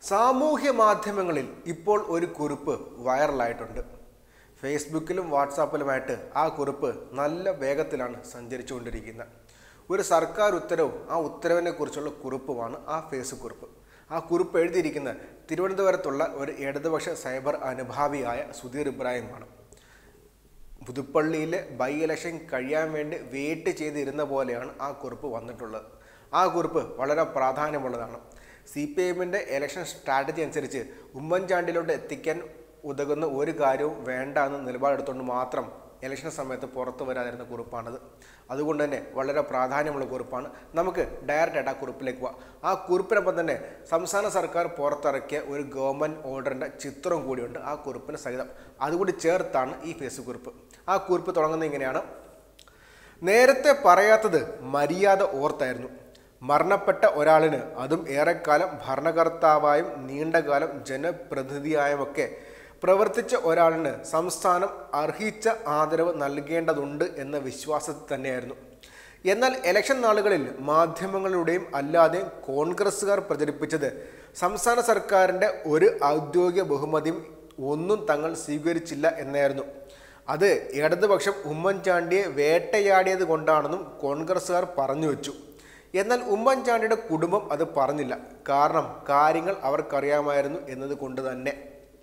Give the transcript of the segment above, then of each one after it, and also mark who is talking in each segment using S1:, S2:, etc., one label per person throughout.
S1: സാമൂഹ്യ മാധ്യമങ്ങളിൽ ഇപ്പോൾ ഒരു കുറിപ്പ് വൈറലായിട്ടുണ്ട് ഫേസ്ബുക്കിലും വാട്സാപ്പിലുമായിട്ട് ആ കുറിപ്പ് നല്ല വേഗത്തിലാണ് സഞ്ചരിച്ചുകൊണ്ടിരിക്കുന്നത് ഒരു സർക്കാർ ഉത്തരവും ആ ഉത്തരവിനെ കുറിച്ചുള്ള കുറിപ്പുമാണ് ആ ഫേസ് കുറിപ്പ് ആ കുറിപ്പ് എഴുതിയിരിക്കുന്ന തിരുവനന്തപുരത്തുള്ള ഒരു ഇടതുപക്ഷ സൈബർ അനുഭാവിയായ സുധീർ ഇബ്രാഹിമാണ് പുതുപ്പള്ളിയിലെ ബൈ ഇലക്ഷൻ കഴിയാൻ വേണ്ടി വെയിറ്റ് ചെയ്തിരുന്ന പോലെയാണ് ആ കുറിപ്പ് വന്നിട്ടുള്ളത് ആ കുറിപ്പ് വളരെ പ്രാധാന്യമുള്ളതാണ് സി പി എമ്മിൻ്റെ ഇലക്ഷൻ സ്ട്രാറ്റജി അനുസരിച്ച് ഉമ്മൻചാണ്ടിലോട്ട് എത്തിക്കാൻ ഉതകുന്ന ഒരു കാര്യവും വേണ്ട എന്ന് നിലപാടെടുത്തുകൊണ്ട് മാത്രം ഇലക്ഷൻ സമയത്ത് പുറത്തു വരാതിരുന്ന കുറിപ്പാണത് അതുകൊണ്ട് തന്നെ വളരെ പ്രാധാന്യമുള്ള കുറിപ്പാണ് നമുക്ക് ഡയറക്റ്റായിട്ട് ആ കുറിപ്പിലേക്ക് പോവാം ആ കുറിപ്പിനൊപ്പം തന്നെ സംസ്ഥാന സർക്കാർ പുറത്തിറക്കിയ ഒരു ഗവൺമെൻറ് ഓർഡറിൻ്റെ ചിത്രം കൂടിയുണ്ട് ആ കുറിപ്പിന് സഹിതം അതുകൂടി ചേർത്താണ് ഈ ഫേസ് കുറിപ്പ് ആ കുറിപ്പ് തുടങ്ങുന്നത് ഇങ്ങനെയാണ് നേരത്തെ പറയാത്തത് മര്യാദ ഓർത്തായിരുന്നു മരണപ്പെട്ട ഒരാളിന് അതും ഏറെക്കാലം ഭരണകർത്താവായും നീണ്ടകാലം ജനപ്രതിനിധിയായുമൊക്കെ പ്രവർത്തിച്ച ഒരാളിന് സംസ്ഥാനം അർഹിച്ച ആദരവ് നൽകേണ്ടതുണ്ട് എന്ന വിശ്വാസത്തിൽ തന്നെയായിരുന്നു എന്നാൽ ഇലക്ഷൻ നാളുകളിൽ മാധ്യമങ്ങളിലൂടെയും അല്ലാതെയും കോൺഗ്രസ്സുകാർ പ്രചരിപ്പിച്ചത് സംസ്ഥാന സർക്കാരിൻ്റെ ഒരു ഔദ്യോഗിക ബഹുമതിയും ഒന്നും തങ്ങൾ സ്വീകരിച്ചില്ല എന്നായിരുന്നു അത് ഇടതുപക്ഷം ഉമ്മൻചാണ്ടിയെ വേട്ടയാടിയത് കൊണ്ടാണെന്നും കോൺഗ്രസ്സുകാർ പറഞ്ഞു വെച്ചു എന്നാൽ ഉമ്മൻചാണ്ടിയുടെ കുടുംബം അത് പറഞ്ഞില്ല കാരണം കാര്യങ്ങൾ അവർക്കറിയാമായിരുന്നു എന്നത് കൊണ്ട് തന്നെ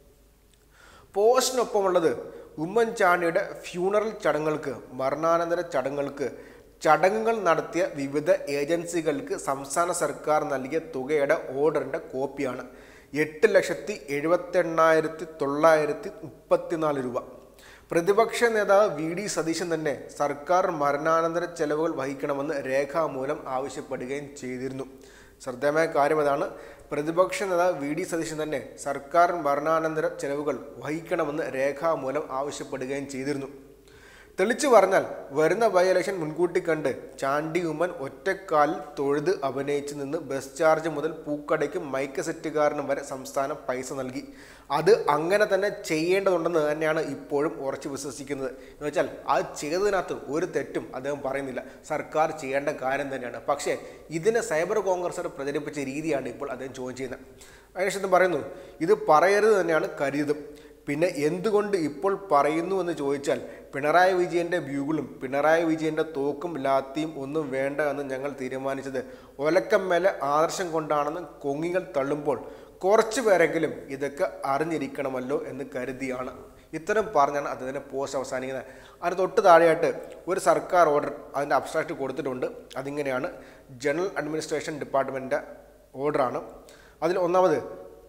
S1: പോസ്റ്റിനൊപ്പമുള്ളത് ഉമ്മൻചാണ്ടിയുടെ ഫ്യൂണറൽ ചടങ്ങുകൾക്ക് മരണാനന്തര ചടങ്ങുകൾക്ക് ചടങ്ങുകൾ നടത്തിയ വിവിധ ഏജൻസികൾക്ക് സംസ്ഥാന സർക്കാർ നൽകിയ തുകയുടെ ഓർഡറിൻ്റെ കോപ്പിയാണ് എട്ട് ലക്ഷത്തി എഴുപത്തെണ്ണായിരത്തി തൊള്ളായിരത്തി മുപ്പത്തിനാല് രൂപ പ്രതിപക്ഷ നേതാവ് വി ഡി സതീശൻ തന്നെ സർക്കാർ മരണാനന്തര ചെലവുകൾ വഹിക്കണമെന്ന് രേഖാമൂലം ആവശ്യപ്പെടുകയും ചെയ്തിരുന്നു ശ്രദ്ധേയമായ കാര്യം അതാണ് പ്രതിപക്ഷ നേതാവ് വി ഡി സതീശൻ തന്നെ സർക്കാർ മരണാനന്തര ചെലവുകൾ വഹിക്കണമെന്ന് രേഖാമൂലം ആവശ്യപ്പെടുകയും ചെയ്തിരുന്നു തെളിച്ചു പറഞ്ഞാൽ വരുന്ന ബൈ ഇലക്ഷൻ മുൻകൂട്ടി കണ്ട് ചാണ്ടി ഉമ്മൻ ഒറ്റക്കാലിൽ തൊഴുത് അഭിനയിച്ചു നിന്ന് ബസ് ചാർജ് മുതൽ പൂക്കടയ്ക്കും മൈക്ക് സെറ്റുകാരനും വരെ സംസ്ഥാനം പൈസ നൽകി അത് അങ്ങനെ തന്നെ ചെയ്യേണ്ടതുണ്ടെന്ന് തന്നെയാണ് ഇപ്പോഴും ഉറച്ചു വിശ്വസിക്കുന്നത് എന്ന് വെച്ചാൽ അത് ചെയ്തതിനകത്ത് ഒരു തെറ്റും അദ്ദേഹം പറയുന്നില്ല സർക്കാർ ചെയ്യേണ്ട കാര്യം തന്നെയാണ് പക്ഷേ ഇതിനെ സൈബർ കോൺഗ്രസ് പ്രചരിപ്പിച്ച രീതിയാണ് ഇപ്പോൾ അദ്ദേഹം ചോദ്യം ചെയ്യുന്നത് അതിനുശേഷം പറയുന്നു ഇത് പറയരുത് തന്നെയാണ് കരുതും പിന്നെ എന്തുകൊണ്ട് ഇപ്പോൾ പറയുന്നു എന്ന് ചോദിച്ചാൽ പിണറായി വിജയൻ്റെ വ്യൂകളും പിണറായി വിജയൻ്റെ തോക്കും ലാത്തിയും ഒന്നും വേണ്ട എന്ന് ഞങ്ങൾ തീരുമാനിച്ചത് ഒലക്കം മേലെ ആദർശം കൊണ്ടാണെന്ന് കൊങ്ങികൾ തള്ളുമ്പോൾ കുറച്ച് പേരെങ്കിലും ഇതൊക്കെ അറിഞ്ഞിരിക്കണമല്ലോ എന്ന് കരുതിയാണ് ഇത്തരം പറഞ്ഞാണ് അദ്ദേഹത്തിൻ്റെ പോസ്റ്റ് അവസാനിക്കുന്നത് അതിന് തൊട്ട് താഴെയായിട്ട് ഒരു സർക്കാർ ഓർഡർ അതിൻ്റെ അബ്സ്ട്രാക്റ്റ് കൊടുത്തിട്ടുണ്ട് അതിങ്ങനെയാണ് ജനറൽ അഡ്മിനിസ്ട്രേഷൻ ഡിപ്പാർട്ട്മെൻറ്റിൻ്റെ ഓർഡറാണ് അതിൽ ഒന്നാമത്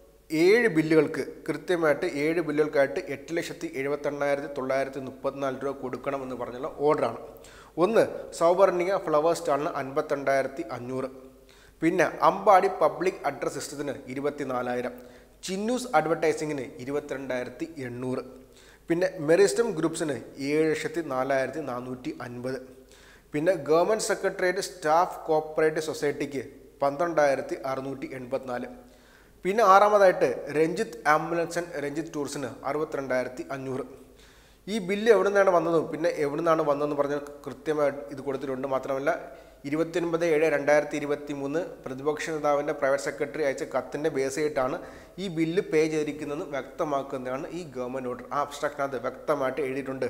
S1: ഏഴ് ബില്ലുകൾക്ക് കൃത്യമായിട്ട് ഏഴ് ബില്ലുകൾക്കായിട്ട് എട്ട് ലക്ഷത്തി എഴുപത്തെണ്ണായിരത്തി തൊള്ളായിരത്തി മുപ്പത്തിനാല് രൂപ കൊടുക്കണമെന്ന് പറഞ്ഞുള്ള ഓർഡറാണ് ഒന്ന് സൗവർണിക ഫ്ലവർ സ്റ്റാളിന് അൻപത്തിരണ്ടായിരത്തി അഞ്ഞൂറ് പിന്നെ അമ്പാടി പബ്ലിക് അഡ്രസ് സിസ്റ്റത്തിന് ഇരുപത്തിനാലായിരം ചിന്നൂസ് അഡ്വർടൈസിങ്ങിന് ഇരുപത്തിരണ്ടായിരത്തി എണ്ണൂറ് പിന്നെ മെറിസ്റ്റം ഗ്രൂപ്പ്സിന് ഏഴ് ലക്ഷത്തി നാലായിരത്തി നാനൂറ്റി അൻപത് പിന്നെ ഗവൺമെൻറ് സെക്രട്ടേറിയറ്റ് സ്റ്റാഫ് കോപ്പറേറ്റീവ് സൊസൈറ്റിക്ക് പന്ത്രണ്ടായിരത്തി അറുന്നൂറ്റി എൺപത്തിനാല് പിന്നെ ആറാമതായിട്ട് രഞ്ജിത്ത് ആംബുലൻസ് ആൻഡ് രഞ്ജിത്ത് ടൂർസിന് അറുപത്തിരണ്ടായിരത്തി അഞ്ഞൂറ് ഈ ബില്ല് എവിടെ നിന്നാണ് വന്നതും പിന്നെ എവിടെ നിന്നാണ് വന്നതെന്ന് പറഞ്ഞ് കൃത്യമായിട്ട് ഇത് കൊടുത്തിട്ടുണ്ട് മാത്രമല്ല ഇരുപത്തിയൊൻപത് ഏഴ് രണ്ടായിരത്തി ഇരുപത്തി മൂന്ന് പ്രതിപക്ഷ നേതാവിൻ്റെ പ്രൈവറ്റ് സെക്രട്ടറി അയച്ച കത്തിൻ്റെ ബേസ് ചെയ്തിട്ടാണ് ഈ ബില്ല് പേ ചെയ്തിരിക്കുന്നതെന്ന് വ്യക്തമാക്കുന്നതാണ് ഈ ഗവൺമെൻറ് ഓർഡർ ആ അബ്സ്ട്രാക്ഷനകത്ത് വ്യക്തമായിട്ട് എഴുതിയിട്ടുണ്ട്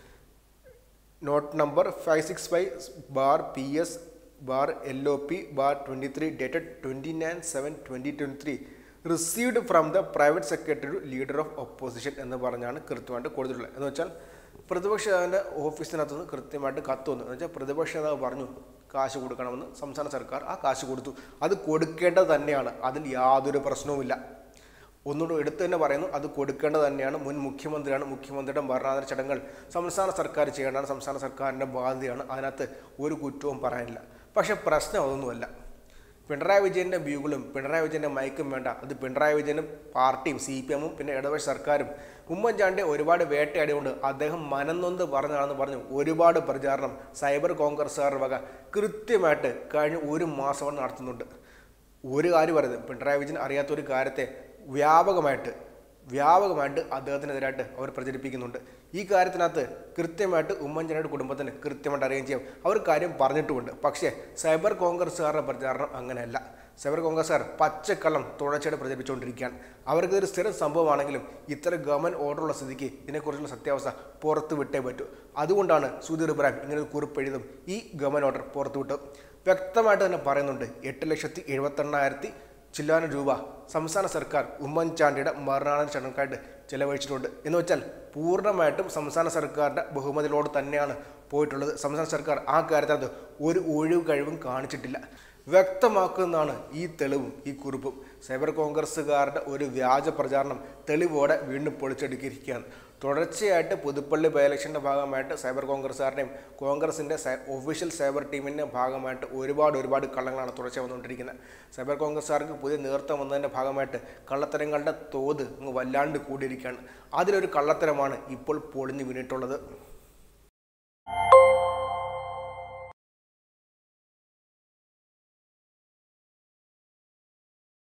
S1: note number five six five bar P S bar L O P bar twenty three dated twenty nine seven twenty twenty three received from the private secretary leader of opposition എന്ന് പറഞ്ഞാണ് കൃത്യമായിട്ട് കൊടുത്തിട്ടുള്ളത് എന്ന് വെച്ചാൽ പ്രതിപക്ഷ നേതാവിൻ്റെ ഓഫീസിനകത്ത് നിന്ന് കൃത്യമായിട്ട് കത്ത് വന്നു എന്ന് വെച്ചാൽ പ്രതിപക്ഷ നേതാവ് പറഞ്ഞു കാശ് കൊടുക്കണമെന്ന് സംസ്ഥാന സർക്കാർ ആ കാശ് കൊടുത്തു അത് കൊടുക്കേണ്ടത് തന്നെയാണ് അതിൽ യാതൊരു പ്രശ്നവുമില്ല ഒന്നുകൂടെ എടുത്തു തന്നെ പറയുന്നു അത് കൊടുക്കേണ്ടത് തന്നെയാണ് മുൻ മുഖ്യമന്ത്രിയാണ് മുഖ്യമന്ത്രിയുടെ മരണാന്തര ചടങ്ങുകൾ സംസ്ഥാന സർക്കാർ ചെയ്യേണ്ടതാണ് സംസ്ഥാന സർക്കാരിൻ്റെ ബാധ്യതയാണ് അതിനകത്ത് ഒരു കുറ്റവും പറയാനില്ല പക്ഷേ പ്രശ്നം അതൊന്നുമല്ല പിണറായി വിജയൻ്റെ വ്യൂകളും പിണറായി വിജയൻ്റെ മയക്കും വേണ്ട അത് പിണറായി വിജയനും പാർട്ടിയും സി പി എമ്മും പിന്നെ ഇടതുപക്ഷ സർക്കാരും ഉമ്മൻചാണ്ടി ഒരുപാട് വേട്ടയാടിയുകൊണ്ട് അദ്ദേഹം മനംനൊന്ത് പറഞ്ഞതാണെന്ന് പറഞ്ഞു ഒരുപാട് പ്രചാരണം സൈബർ കോൺഗ്രസ്സുകാരുടെ വക കൃത്യമായിട്ട് കഴിഞ്ഞ ഒരു മാസം കൊണ്ട് നടത്തുന്നുണ്ട് ഒരു കാര്യം പറയുന്നത് പിണറായി വിജയൻ അറിയാത്ത ഒരു കാര്യത്തെ വ്യാപകമായിട്ട് വ്യാപകമായിട്ട് അദ്ദേഹത്തിനെതിരായിട്ട് അവർ പ്രചരിപ്പിക്കുന്നുണ്ട് ഈ കാര്യത്തിനകത്ത് കൃത്യമായിട്ട് ഉമ്മൻചാണ്ടിയുടെ കുടുംബത്തിന് കൃത്യമായിട്ട് അറിയുകയും ചെയ്യും അവർ കാര്യം പറഞ്ഞിട്ടുമുണ്ട് പക്ഷേ സൈബർ കോൺഗ്രസ്സുകാരുടെ പ്രചാരണം അങ്ങനെയല്ല സൈബർ കോൺഗ്രസ്സുകാർ പച്ചക്കള്ളം തുടർച്ചയായിട്ട് പ്രചരിപ്പിച്ചുകൊണ്ടിരിക്കുകയാണ് അവർക്ക് ഇതൊരു സ്ഥിരം സംഭവമാണെങ്കിലും ഇത്തരം ഗവൺമെൻറ് ഓർഡറുള്ള സ്ഥിതിക്ക് ഇതിനെക്കുറിച്ചുള്ള സത്യാവസ്ഥ പുറത്തു വിട്ടേ പറ്റൂ അതുകൊണ്ടാണ് സുധീർ ഇബ്രാഹിം ഇങ്ങനെ ഒരു കുറിപ്പ് എഴുതും ഈ ഗവൺമെൻറ് ഓർഡർ പുറത്തുവിട്ടു വ്യക്തമായിട്ട് തന്നെ പറയുന്നുണ്ട് എട്ട് ലക്ഷത്തി എഴുപത്തെണ്ണായിരത്തി ചില്ലാനം രൂപ സംസ്ഥാന സർക്കാർ ഉമ്മൻചാണ്ടിയുടെ മരണാനന്തര ചടങ്ങായിട്ട് ചെലവഴിച്ചിട്ടുണ്ട് എന്ന് വെച്ചാൽ പൂർണ്ണമായിട്ടും സംസ്ഥാന സർക്കാരിൻ്റെ ബഹുമതികളോട് തന്നെയാണ് പോയിട്ടുള്ളത് സംസ്ഥാന സർക്കാർ ആ കാര്യത്തിനകത്ത് ഒരു ഒഴിവ് കഴിവും കാണിച്ചിട്ടില്ല വ്യക്തമാക്കുന്നതാണ് ഈ തെളിവും ഈ കുറിപ്പും സൈബർ കോൺഗ്രസ്സുകാരുടെ ഒരു വ്യാജ പ്രചാരണം തെളിവോടെ വീണ്ടും പൊളിച്ചെടുക്കിയിരിക്കുകയാണ് തുടർച്ചയായിട്ട് പുതുപ്പള്ളി ബൈ ഇലക്ഷൻ്റെ ഭാഗമായിട്ട് സൈബർ കോൺഗ്രസ്സുകാരുടെയും കോൺഗ്രസിൻ്റെ ഒഫീഷ്യൽ സൈബർ ടീമിൻ്റെ ഭാഗമായിട്ട് ഒരുപാട് ഒരുപാട് കള്ളങ്ങളാണ് തുടർച്ച വന്നുകൊണ്ടിരിക്കുന്നത് സൈബർ കോൺഗ്രസ്സുകാർക്ക് പുതിയ നേതൃത്വം വന്നതിൻ്റെ ഭാഗമായിട്ട് കള്ളത്തരങ്ങളുടെ തോത് അങ്ങ് വല്ലാണ്ട് കൂടിയിരിക്കുകയാണ് അതിലൊരു കള്ളത്തരമാണ് ഇപ്പോൾ പൊളിഞ്ഞു വീണിട്ടുള്ളത്